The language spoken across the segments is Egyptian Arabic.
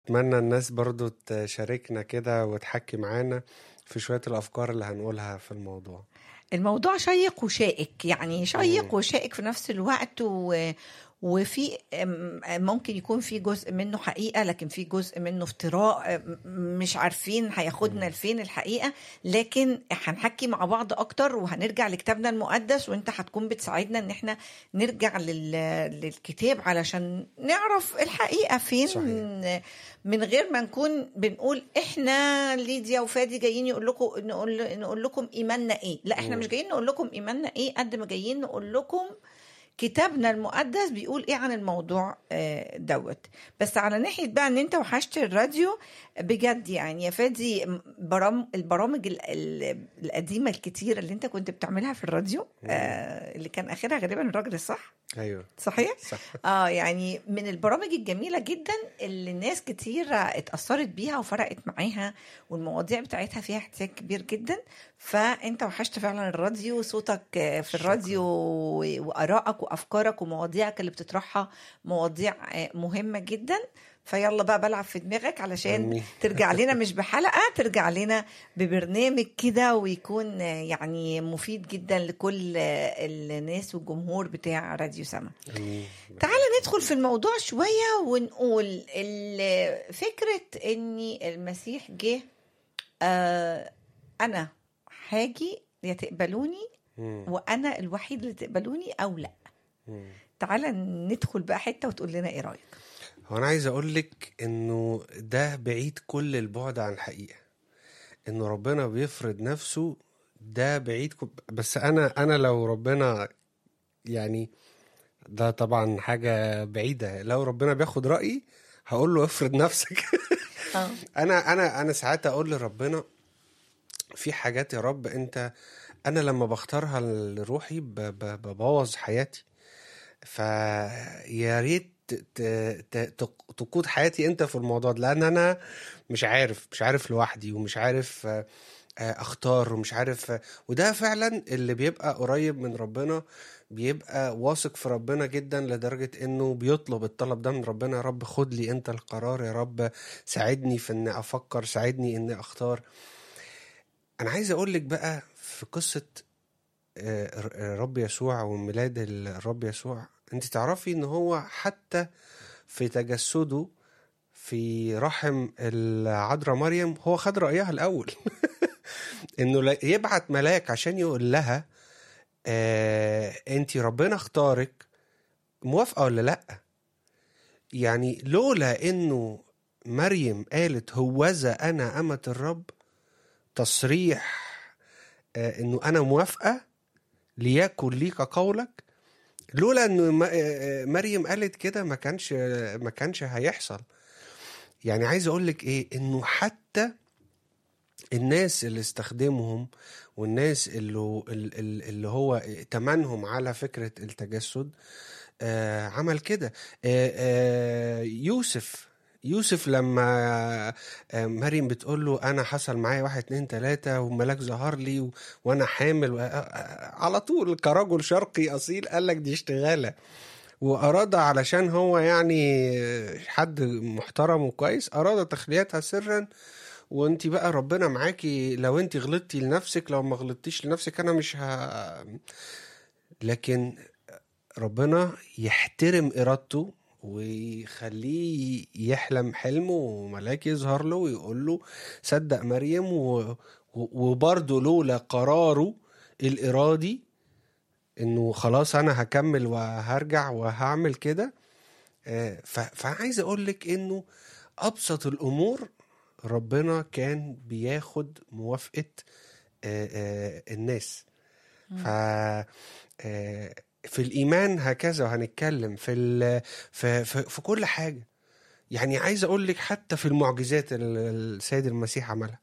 اتمنى الناس برضو تشاركنا كده وتحكي معانا في شوية الافكار اللي هنقولها في الموضوع الموضوع شيق وشائك يعني شيق مم. وشائك في نفس الوقت و... وفي أم- ممكن يكون في جزء منه حقيقة لكن في جزء منه افتراء أم- مش عارفين هياخدنا لفين الحقيقة لكن هنحكي مع بعض أكتر وهنرجع لكتابنا المقدس وانت هتكون بتساعدنا ان احنا نرجع لل... للكتاب علشان نعرف الحقيقة فين صحيح. من غير ما نكون بنقول احنا ليديا وفادي جايين يقول لكم نقول نقول لكم ايماننا ايه لا احنا مم. مش جايين نقول لكم ايماننا ايه قد ما جايين نقول لكم كتابنا المقدس بيقول ايه عن الموضوع آه، دوت بس على ناحيه بقى ان انت وحشت الراديو بجد يعني يا فادي برام البرامج ال- ال- القديمه الكتيره اللي انت كنت بتعملها في الراديو آه، اللي كان اخرها غالبا الراجل الصح ايوه صحيح صح اه يعني من البرامج الجميله جدا اللي الناس كتير اتاثرت بيها وفرقت معاها والمواضيع بتاعتها فيها احتياج كبير جدا فانت وحشت فعلا الراديو صوتك في شكراً. الراديو و- وارائك وافكارك ومواضيعك اللي بتطرحها مواضيع آه، مهمه جدا فيلا بقى بلعب في دماغك علشان أمين. ترجع لنا مش بحلقه ترجع لنا ببرنامج كده ويكون آه، يعني مفيد جدا لكل آه، الناس والجمهور بتاع راديو سما أمين. تعالى ندخل في الموضوع شوية ونقول ال- فكرة ان المسيح جه آه انا هاجي يا تقبلوني مم. وانا الوحيد اللي تقبلوني او لا مم. تعالى ندخل بقى حتة وتقول لنا ايه رأيك هو انا عايز اقول لك انه ده بعيد كل البعد عن الحقيقه انه ربنا بيفرض نفسه ده بعيد كل... بس انا انا لو ربنا يعني ده طبعا حاجه بعيده لو ربنا بياخد رايي هقول له افرض نفسك اه انا انا انا ساعات اقول لربنا في حاجات يا رب انت انا لما بختارها لروحي ب- ب- ببوظ حياتي فيا ريت ت- ت- ت- تقود حياتي انت في الموضوع ده لان انا مش عارف مش عارف لوحدي ومش عارف آه، آه، اختار ومش عارف آه، وده فعلا اللي بيبقى قريب من ربنا بيبقى واثق في ربنا جدا لدرجة انه بيطلب الطلب ده من ربنا يا رب خد لي انت القرار يا رب ساعدني في اني افكر ساعدني اني اختار انا عايز اقول لك بقى في قصة آه، ر- رب يسوع وميلاد الرب يسوع انت تعرفي ان هو حتى في تجسده في رحم العذراء مريم هو خد رأيها الأول انه لا- يبعت ملاك عشان يقول لها آه انت ربنا اختارك موافقة ولا لا يعني لولا انه مريم قالت هوذا انا أمة الرب تصريح آه انه انا موافقة ليكن ليك قولك لولا انه م- آه، مريم قالت كده ما كانش ما كانش هيحصل يعني عايز اقول لك ايه انه حتى الناس اللي استخدمهم والناس اللي اللي اللي هو تمنهم على فكرة التجسد آه عمل كده آه آه يوسف يوسف لما آه مريم بتقول له انا حصل معايا واحد اتنين تلاتة وملاك ظهر لي و... وانا حامل و... آه، آه، على طول كرجل شرقي اصيل قال لك دي اشتغالة واراد علشان هو يعني حد محترم وكويس اراد تخليتها سرا وانت بقى ربنا معاكي لو انت غلطتي لنفسك لو ما غلطتيش لنفسك انا مش ه... لكن ربنا يحترم ارادته ويخليه يحلم حلمه وملاك يظهر له ويقول له صدق مريم و... و- وبرضه لولا قراره الارادي انه خلاص انا هكمل وهرجع وهعمل كده آه، ف- فعايز اقول لك انه ابسط الامور ربنا كان بياخد موافقه آه، آه، الناس ف آه، في الايمان هكذا وهنتكلم في ال... في, في في كل حاجه يعني عايز اقول لك حتى في المعجزات اللي السيد المسيح عملها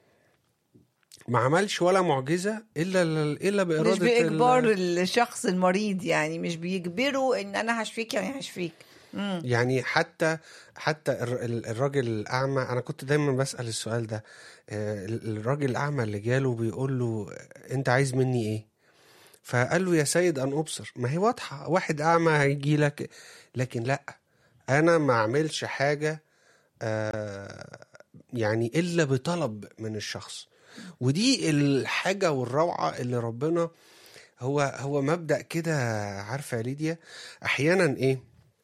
ما عملش ولا معجزه الا الا باراده مش ال- بإجبار الشخص المريض يعني مش بيجبره ان انا هشفيك يعني هشفيك مم. يعني حتى حتى الر- ال- الراجل الاعمى انا كنت دايما بسال السؤال ده آه، ال- الراجل الاعمى اللي جاله بيقول له انت عايز مني ايه فقال له يا سيد ان ابصر ما هي واضحه واحد اعمى هيجي لك لكن لا انا ما اعملش حاجه آه، يعني الا بطلب من الشخص ودي الحاجه والروعه اللي ربنا هو هو مبدا كده عارفه يا ليديا احيانا ايه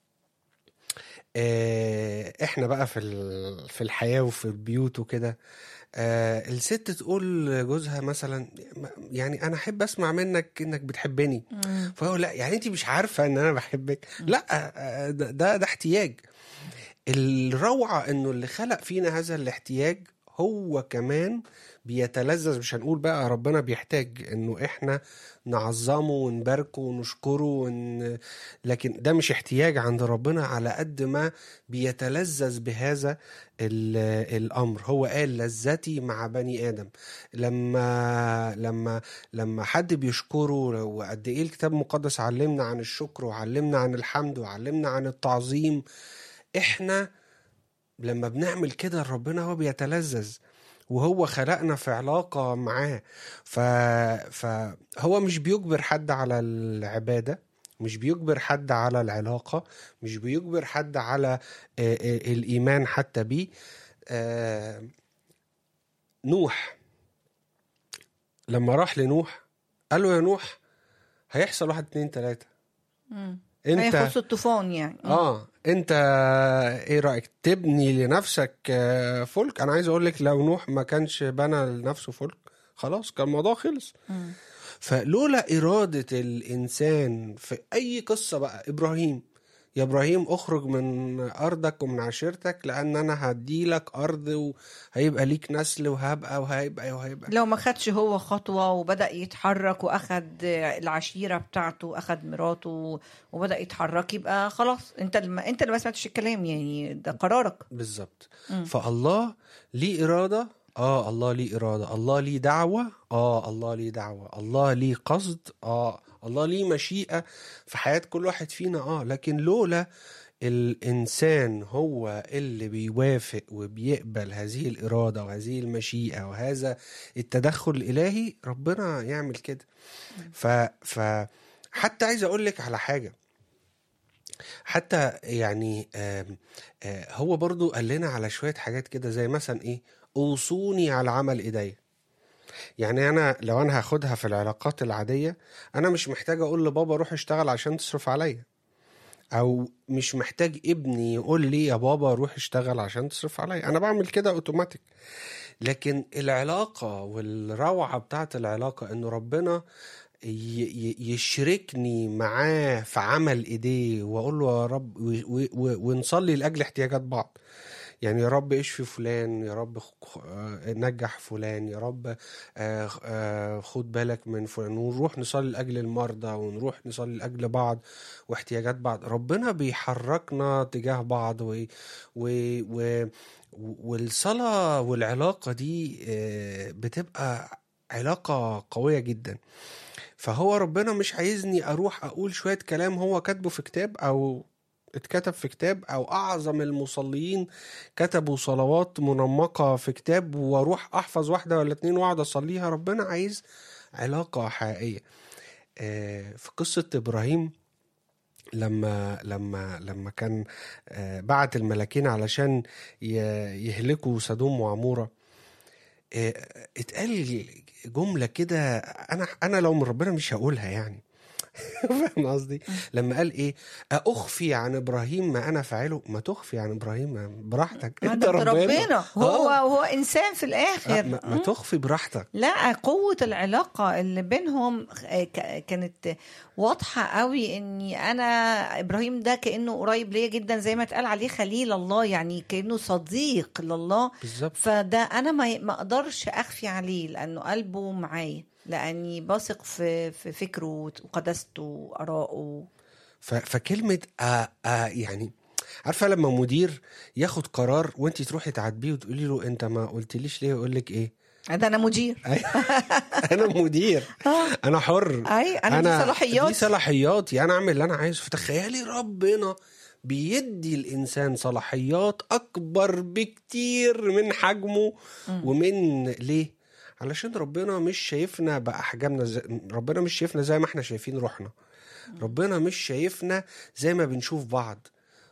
آه، احنا بقى في ال- في الحياه وفي البيوت وكده آه، الست تقول لجوزها مثلا يعني انا احب اسمع منك انك بتحبني مم. فهو لا يعني انت مش عارفه ان انا بحبك لا آه، ده ده, ده احتياج الروعه انه اللي خلق فينا هذا الاحتياج هو كمان بيتلذذ مش هنقول بقى ربنا بيحتاج انه احنا نعظمه ونباركه ونشكره ون... لكن ده مش احتياج عند ربنا على قد ما بيتلذذ بهذا ال... الامر هو قال لذتي مع بني ادم لما لما لما حد بيشكره وقد ايه الكتاب المقدس علمنا عن الشكر وعلمنا عن الحمد وعلمنا عن التعظيم احنا لما بنعمل كده ربنا هو بيتلذذ وهو خلقنا في علاقة معاه ف... فهو مش بيجبر حد على العبادة مش بيجبر حد على العلاقة مش بيجبر حد على آه، آه، الإيمان حتى بيه آه، نوح لما راح لنوح قال له يا نوح هيحصل واحد اتنين تلاتة مم. انت هيخص الطوفان يعني مم. اه انت ايه رايك تبني لنفسك آه، فلك انا عايز اقول لك لو نوح ما كانش بنى لنفسه فلك خلاص كان الموضوع خلص مم. فلولا اراده الانسان في اي قصه بقى ابراهيم يا ابراهيم اخرج من ارضك ومن عشيرتك لان انا هديلك ارض وهيبقى ليك نسل وهبقى وهيبقى وهيبقى لو ما خدش هو خطوة وبدأ يتحرك وأخد العشيرة بتاعته وأخد مراته وبدأ يتحرك يبقى خلاص أنت الم... أنت اللي ما سمعتش الكلام يعني ده قرارك بالظبط مم. فالله ليه إرادة اه الله ليه إرادة الله ليه دعوة اه الله ليه دعوة الله ليه قصد اه الله ليه مشيئة في حياة كل واحد فينا اه لكن لولا الإنسان هو اللي بيوافق وبيقبل هذه الإرادة وهذه المشيئة وهذا التدخل الإلهي ربنا يعمل كده ف, ف حتى عايز أقول لك على حاجة حتى يعني آم، آه، هو برضو قال لنا على شوية حاجات كده زي مثلا ايه اوصوني على عمل ايديا يعني انا لو انا هاخدها في العلاقات العادية انا مش محتاج اقول لبابا روح اشتغل عشان تصرف عليا او مش محتاج ابني يقول لي يا بابا روح اشتغل عشان تصرف عليا انا بعمل كده اوتوماتيك لكن العلاقة والروعة بتاعت العلاقة انه ربنا ي- ي- يشركني معاه في عمل ايديه واقول له يا رب و- و- و- ونصلي لاجل احتياجات بعض يعني يا رب اشفي فلان يا رب خ- آه، نجح فلان يا رب آه، آه، خد بالك من فلان ونروح نصلي لاجل المرضى ونروح نصلي لاجل بعض واحتياجات بعض ربنا بيحركنا تجاه بعض و... و... و... والصلاة والعلاقة دي آه، بتبقى علاقة قوية جدا فهو ربنا مش عايزني اروح اقول شوية كلام هو كاتبه في كتاب او اتكتب في كتاب او اعظم المصلين كتبوا صلوات منمقة في كتاب واروح احفظ واحدة ولا اتنين واقعد اصليها ربنا عايز علاقة حقيقية آه، في قصة ابراهيم لما لما لما كان آه، بعت الملاكين علشان ي- يهلكوا سدوم وعمورة آه، اتقال جملة كده انا انا لو من ربنا مش هقولها يعني فاهم قصدي لما قال ايه اخفي عن ابراهيم ما انا فاعله ما تخفي عن ابراهيم براحتك ما انت ده ربنا, ربنا هو آه. هو إنسان في آه، الآخر ما, ما مم. تخفي براحتك لا قوة العلاقة اللي بينهم آه، ك- كانت واضحة قوي اني انا ابراهيم ده كأنه قريب ليا جدا زي ما اتقال عليه خليل الله يعني كأنه صديق لله بالظبط فده انا ما ما اقدرش اخفي عليه لانه قلبه معايا لاني بثق في في فكره وقداسته وارائه ف- فكلمة آه آه يعني عارفة لما مدير ياخد قرار وانت تروحي تعاتبيه وتقولي له انت ما قلتليش ليه يقول لك ايه ده انا مدير انا مدير اه انا حر اي انا, دي صلاحيات دي صلاحياتي انا اعمل اللي انا عايزه فتخيلي ربنا بيدي الانسان صلاحيات اكبر بكتير من حجمه ومن ليه علشان ربنا مش شايفنا باحجامنا زي... ربنا مش شايفنا زي ما احنا شايفين روحنا ربنا مش شايفنا زي ما بنشوف بعض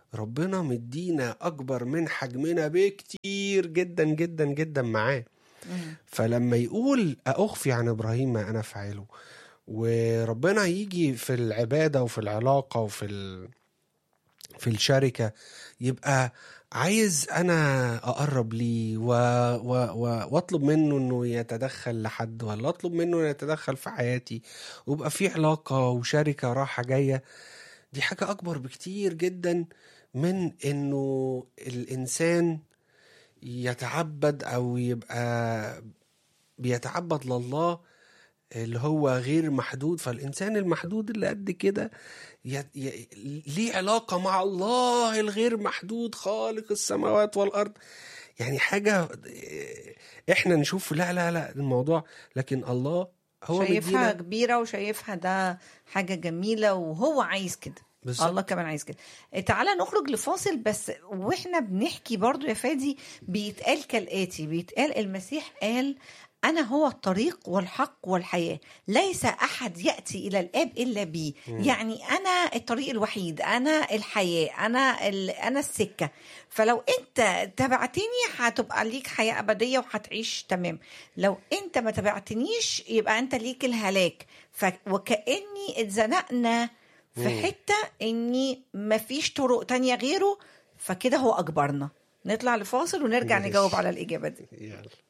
ربنا مدينا اكبر من حجمنا بكتير جدا جدا جدا معاه مم. فلما يقول أخفي عن إبراهيم ما أنا فاعله وربنا يجي في العبادة وفي العلاقة وفي ال... في الشركة يبقى عايز أنا أقرب ليه و... و... و... وأطلب منه إنه يتدخل لحد ولا أطلب منه إنه يتدخل في حياتي ويبقى في علاقة وشركة راحة جاية دي حاجة أكبر بكتير جدا من إنه الإنسان يتعبد او يبقى بيتعبد لله اللي هو غير محدود فالانسان المحدود اللي قد كده ي... ي... ليه علاقه مع الله الغير محدود خالق السماوات والارض يعني حاجه احنا نشوف لا لا لا الموضوع لكن الله هو شايفها مدينا كبيرة وشايفها ده حاجة جميلة وهو عايز كده بالظبط. الله كمان عايز كده تعالى نخرج لفاصل بس واحنا بنحكي برضو يا فادي بيتقال كالآتي بيتقال المسيح قال أنا هو الطريق والحق والحياة ليس أحد يأتي إلى الآب إلا بي يعني أنا الطريق الوحيد أنا الحياة أنا ال... أنا السكة فلو أنت تبعتني هتبقى ليك حياة أبدية وهتعيش تمام لو أنت ما تبعتنيش يبقى أنت ليك الهلاك ف... وكأني اتزنقنا في مم. حتة إني مفيش طرق تانية غيره فكده هو أجبرنا نطلع لفاصل ونرجع ماشي. نجاوب على الإجابة دي يلا